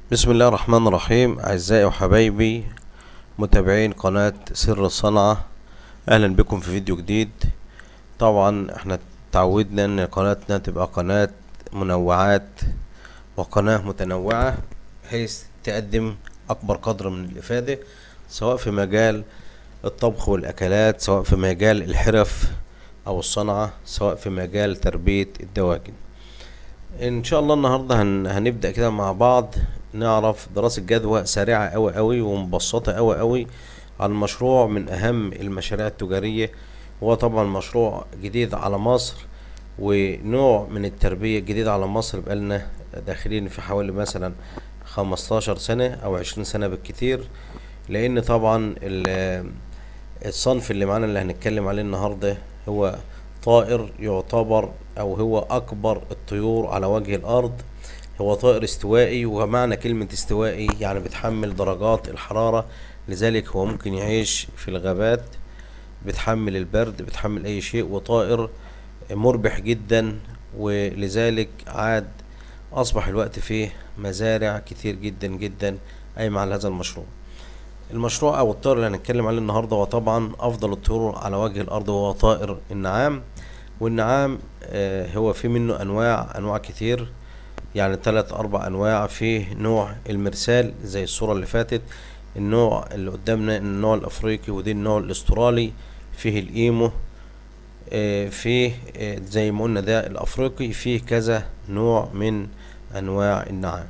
بسم الله الرحمن الرحيم أعزائي وحبايبي متابعين قناة سر الصنعة أهلا بكم في فيديو جديد طبعا احنا تعودنا ان قناتنا تبقى قناة منوعات وقناة متنوعة بحيث تقدم أكبر قدر من الإفادة سواء في مجال الطبخ والأكلات سواء في مجال الحرف أو الصنعة سواء في مجال تربية الدواجن ان شاء الله النهارده هن... هنبدا كده مع بعض نعرف دراسه جدوى سريعه قوي قوي ومبسطه قوي قوي عن مشروع من اهم المشاريع التجاريه هو طبعا مشروع جديد على مصر ونوع من التربيه الجديد على مصر بقالنا داخلين في حوالي مثلا 15 سنه او 20 سنه بالكتير لان طبعا ال- الصنف اللي معانا اللي هنتكلم عليه النهارده هو طائر يعتبر او هو اكبر الطيور على وجه الارض هو طائر استوائي ومعنى كلمة استوائي يعني بتحمل درجات الحرارة لذلك هو ممكن يعيش في الغابات بتحمل البرد بتحمل اي شيء وطائر مربح جدا ولذلك عاد اصبح الوقت فيه مزارع كتير جدا جدا قايمة على هذا المشروع المشروع او الطائر اللي هنتكلم عليه النهارده هو طبعا افضل الطيور على وجه الارض وهو طائر النعام والنعام آه، هو في منه انواع انواع كتير يعني ثلاث اربع انواع فيه نوع المرسال زي الصورة اللي فاتت النوع اللي قدامنا النوع الافريقي ودي النوع الاسترالي فيه الايمو آه، فيه آه، زي ما قلنا ده الافريقي فيه كذا نوع من انواع النعام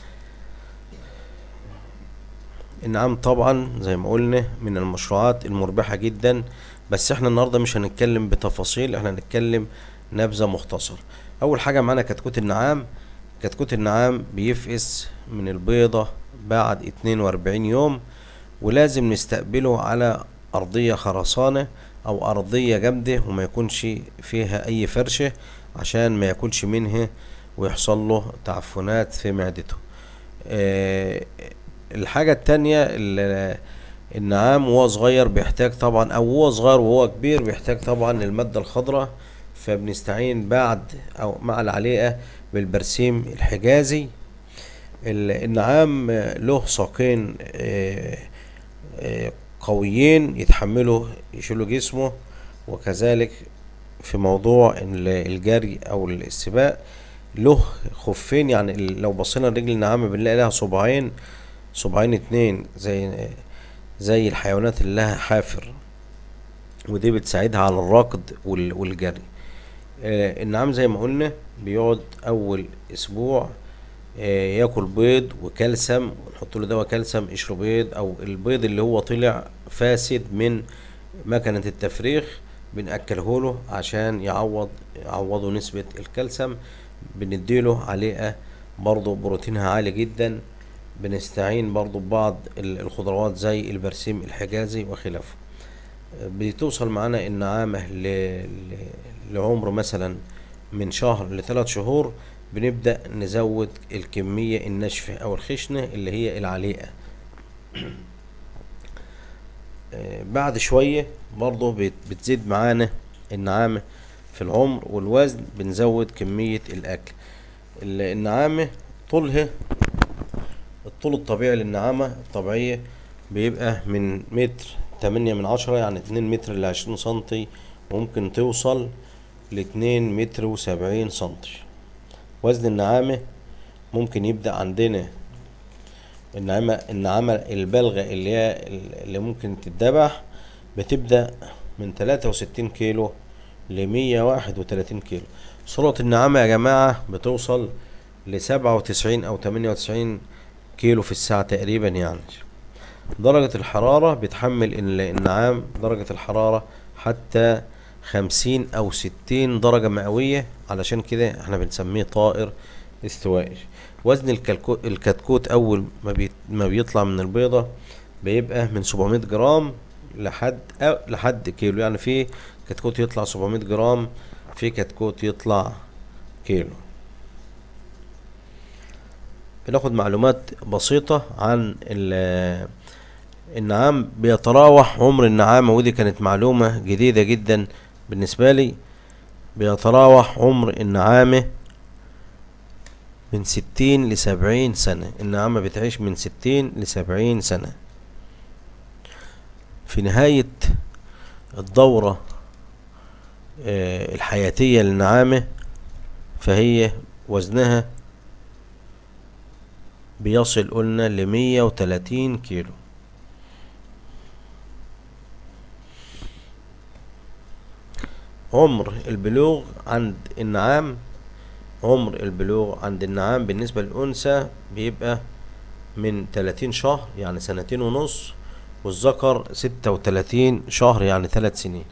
النعام طبعا زي ما قلنا من المشروعات المربحة جدا بس احنا النهاردة مش هنتكلم بتفاصيل احنا هنتكلم نبذة مختصرة اول حاجة معانا كتكوت النعام كتكوت النعام بيفقس من البيضة بعد 42 يوم ولازم نستقبله على ارضية خرسانة او ارضية جامدة وما يكونش فيها اي فرشة عشان ما ياكلش منها ويحصل له تعفنات في معدته آه، الحاجة التانية ال- النعام وهو صغير بيحتاج طبعا او هو صغير وهو كبير بيحتاج طبعا المادة الخضراء فبنستعين بعد او مع العليقة بالبرسيم الحجازي ال- النعام آه، له ساقين آه، آه، قويين يتحملوا يشيلوا جسمه وكذلك في موضوع ال- الجري او السباق له خفين يعني ال- لو بصينا لرجل النعامة بنلاقي لها صباعين صباعين اتنين زي زي الحيوانات اللي لها حافر ودي بتساعدها على الركض وال- والجري آه، النعام زي ما قلنا بيقعد اول اسبوع آه، ياكل بيض وكالسيوم ونحط له دواء كالسيوم قشر بيض او البيض اللي هو طلع فاسد من مكنة التفريخ بنأكله له عشان يعوض يعوضوا نسبة الكالسيوم بنديله عليقة برضه بروتينها عالي جدا بنستعين برضه ببعض ال- الخضروات زي البرسيم الحجازي وخلافه بتوصل معانا النعامة ل... ل... لعمر مثلا من شهر لثلاث شهور بنبدأ نزود الكمية الناشفة أو الخشنة اللي هي العليقة آه، بعد شوية برضه بت- بتزيد معانا النعامة في العمر والوزن بنزود كمية الأكل ال- النعامة طولها الطول الطبيعي للنعامة الطبيعية بيبقى من متر تمانية من عشرة يعني اتنين متر لعشرين سنتي وممكن توصل لاتنين متر وسبعين سنتي وزن النعامة ممكن يبدأ عندنا النعامة النعامة البالغة اللي هي اللي ممكن تتذبح بتبدأ من تلاتة وستين كيلو لمية واحد وتلاتين كيلو سرعة النعامة يا جماعة بتوصل لسبعة وتسعين أو تمانية وتسعين كيلو في الساعة تقريبا يعني درجة الحرارة بتحمل ال- النعام درجة الحرارة حتى خمسين أو ستين درجة مئوية علشان كده احنا بنسميه طائر استوائي وزن الكلكو- الكتكوت أول ما, بي ما بيطلع من البيضة بيبقى من 700 جرام لحد أو لحد كيلو يعني في كتكوت يطلع 700 جرام في كتكوت يطلع كيلو بناخد معلومات بسيطة عن ال- النعام بيتراوح عمر النعامة ودي كانت معلومة جديدة جدا بالنسبة لي بيتراوح عمر النعامة من ستين لسبعين سنة النعامة بتعيش من ستين لسبعين سنة في نهاية الدورة آه، الحياتية للنعامة فهي وزنها بيصل قلنا لمية وتلاتين كيلو عمر البلوغ عند النعام عمر البلوغ عند النعام بالنسبة للأنثى بيبقى من 30 شهر يعني سنتين ونص والذكر 36 شهر يعني ثلاث سنين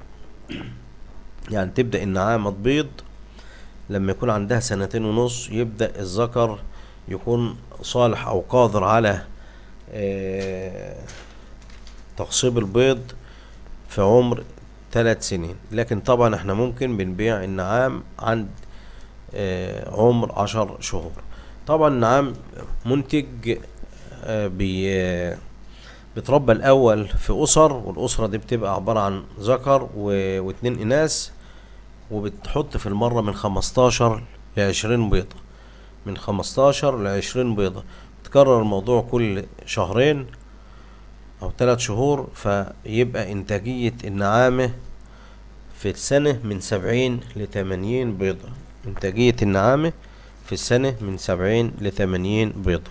يعني تبدأ النعامة تبيض لما يكون عندها سنتين ونص يبدأ الذكر يكون صالح أو قادر على آه، تقصيب البيض في عمر ثلاث سنين لكن طبعا احنا ممكن بنبيع النعام عند آه، عمر عشر شهور طبعا النعام منتج آه، بي آه، بيتربى الأول في أسر والأسرة دي بتبقى عبارة عن ذكر و- واتنين إناث وبتحط في المرة من خمستاشر لعشرين بيضة من خمستاشر لعشرين بيضة بتكرر الموضوع كل شهرين أو ثلاث شهور فيبقى إنتاجية النعامة في السنة من سبعين لتمانين بيضة إنتاجية النعامة في السنة من سبعين لتمانين بيضة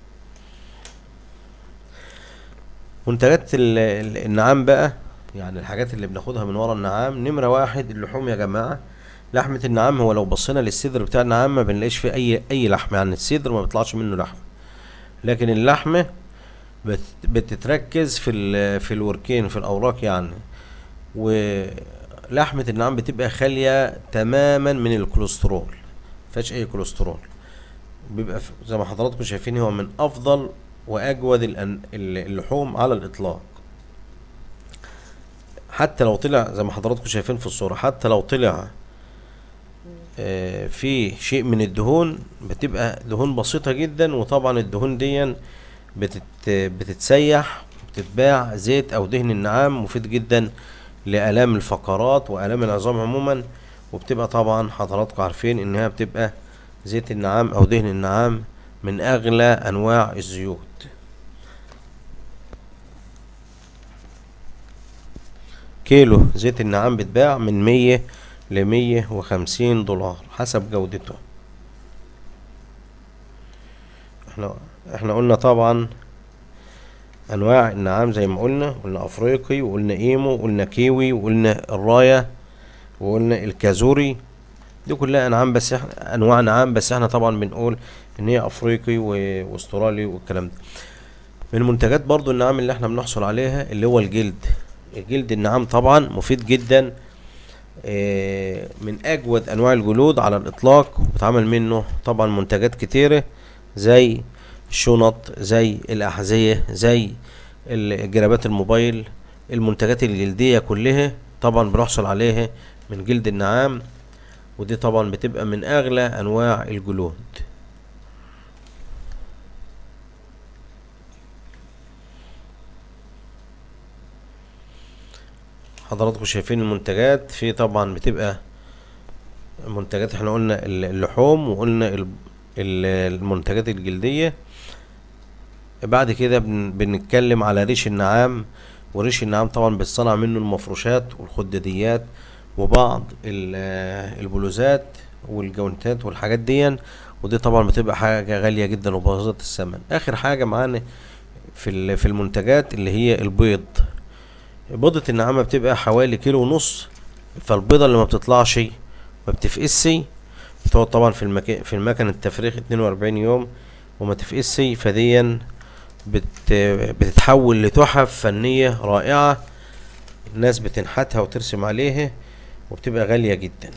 منتجات ال- ال- النعام بقى يعني الحاجات اللي بناخدها من ورا النعام نمرة واحد اللحوم يا جماعة لحمة النعام هو لو بصينا للصدر بتاع النعام ما بنلاقيش فيه أي أي لحم يعني الصدر ما بيطلعش منه لحم لكن اللحمة بت بتتركز في ال- في الوركين في الأوراق يعني ولحمة النعام بتبقى خالية تماما من الكوليسترول مفيهاش أي كوليسترول بيبقى ف- زي ما حضراتكم شايفين هو من أفضل وأجود الأن- ال- اللحوم على الإطلاق حتى لو طلع زي ما حضراتكم شايفين في الصورة حتى لو طلع آه، في شيء من الدهون بتبقى دهون بسيطة جدا وطبعا الدهون دي بتت بتتسيح بتتباع زيت او دهن النعام مفيد جدا لآلام الفقرات وآلام العظام عموما وبتبقى طبعا حضراتكم عارفين انها بتبقى زيت النعام او دهن النعام من اغلى انواع الزيوت كيلو زيت النعام بيتباع من مية لمية وخمسين دولار حسب جودته احنا احنا قلنا طبعا انواع النعام زي ما قلنا قلنا افريقي وقلنا ايمو وقلنا كيوي وقلنا الراية وقلنا الكازوري دي كلها انعام بس احنا انواع نعام بس احنا طبعا بنقول ان هي افريقي و- واسترالي والكلام ده من المنتجات برضو النعام اللي احنا بنحصل عليها اللي هو الجلد الجلد النعام طبعا مفيد جدا آه، من اجود انواع الجلود على الاطلاق وبتعمل منه طبعا منتجات كتيرة زي الشنط زي الاحذية زي ال- جرابات الموبايل المنتجات الجلدية كلها طبعا بنحصل عليها من جلد النعام ودي طبعا بتبقى من اغلى انواع الجلود حضراتكم شايفين المنتجات في طبعا بتبقى منتجات احنا قلنا ال- اللحوم وقلنا ال- ال- المنتجات الجلدية بعد كده بن- بنتكلم على ريش النعام وريش النعام طبعا بتصنع منه المفروشات والخداديات وبعض ال- آه، البلوزات والجوانتات والحاجات دي ودي طبعا بتبقى حاجة غالية جدا وباهظة الثمن اخر حاجة معانا في ال- في المنتجات اللي هي البيض بيضة النعامة بتبقى حوالي كيلو ونص فالبيضة اللي ما بتطلعش ما بتفقسي بتقعد طبعا في المكان في المكن التفريغ 42 يوم وما تفقسي فديا بت بتتحول لتحف فنية رائعة الناس بتنحتها وترسم عليها وبتبقى غالية جدا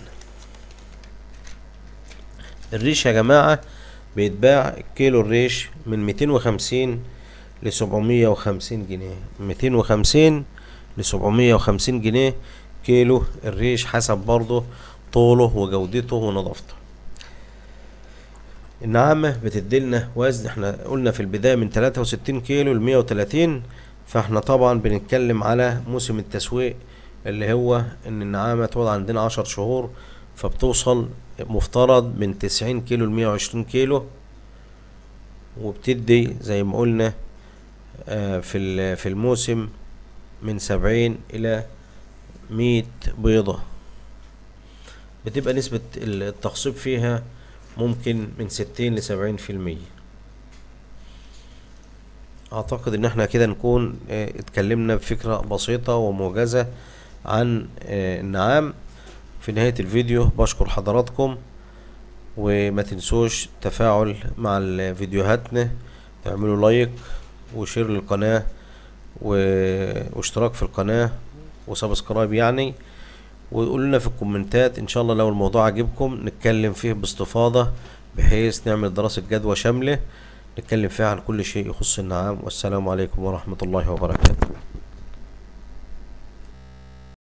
الريش يا جماعة بيتباع كيلو الريش من 250 ل 750 جنيه 250 ل 750 جنيه كيلو الريش حسب برضه طوله وجودته ونظافته النعامة بتديلنا وزن احنا قلنا في البداية من 63 كيلو ل 130 فاحنا طبعا بنتكلم على موسم التسويق اللي هو ان النعامة تقعد عندنا 10 شهور فبتوصل مفترض من تسعين كيلو لمية وعشرين كيلو وبتدي زي ما قلنا آه، في ال- في الموسم من سبعين إلى مية بيضة بتبقى نسبة التخصيب فيها ممكن من ستين لسبعين في المية أعتقد إن احنا كده نكون آه، اتكلمنا بفكرة بسيطة وموجزة عن آه، النعام في نهاية الفيديو بشكر حضراتكم وما تنسوش التفاعل مع ال- فيديوهاتنا تعملوا لايك وشير للقناة و- واشتراك في القناة وسبسكرايب يعني وقولوا لنا في الكومنتات ان شاء الله لو الموضوع عجبكم نتكلم فيه باستفاضة بحيث نعمل دراسة جدوى شاملة نتكلم فيها عن كل شيء يخص النعام والسلام عليكم ورحمة الله وبركاته